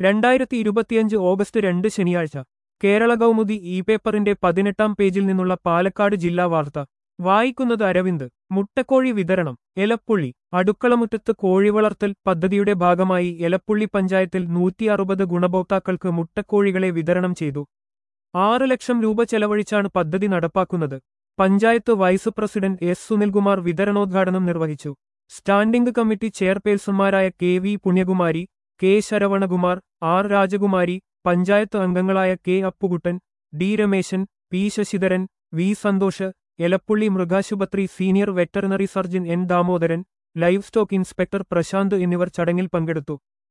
രണ്ടായിരത്തി ഇരുപത്തിയഞ്ച് ഓഗസ്റ്റ് രണ്ട് ശനിയാഴ്ച കേരള കൗമുദി ഇ പേപ്പറിന്റെ പതിനെട്ടാം പേജിൽ നിന്നുള്ള പാലക്കാട് ജില്ലാ വാർത്ത വായിക്കുന്നത് അരവിന്ദ് മുട്ടക്കോഴി വിതരണം എലപ്പുള്ളി അടുക്കളമുറ്റത്ത് കോഴി വളർത്തൽ പദ്ധതിയുടെ ഭാഗമായി എലപ്പുള്ളി പഞ്ചായത്തിൽ നൂറ്റി അറുപത് ഗുണഭോക്താക്കൾക്ക് മുട്ടക്കോഴികളെ വിതരണം ചെയ്തു ആറ് ലക്ഷം രൂപ ചെലവഴിച്ചാണ് പദ്ധതി നടപ്പാക്കുന്നത് panchayat vice president S Sunilkumar വിതരണോദ്ഘാടനം നിർവഹിച്ചു സ്റ്റാൻഡിംഗ് കമ്മിറ്റി ചെയർപേഴ്സൺമാരായ K V Punyakumari K Saravanakumar R Rajakumari panchayat അംഗങ്ങളായ K Appukuttan D Rameshan P Sasidharan V Santhosh Elappully മൃഗാശുപത്രി senior veterinary surgeon N Damodaran livestock inspector Prashanth എന്നിവർ ചടങ്ങിൽ പങ്കെടുത്തു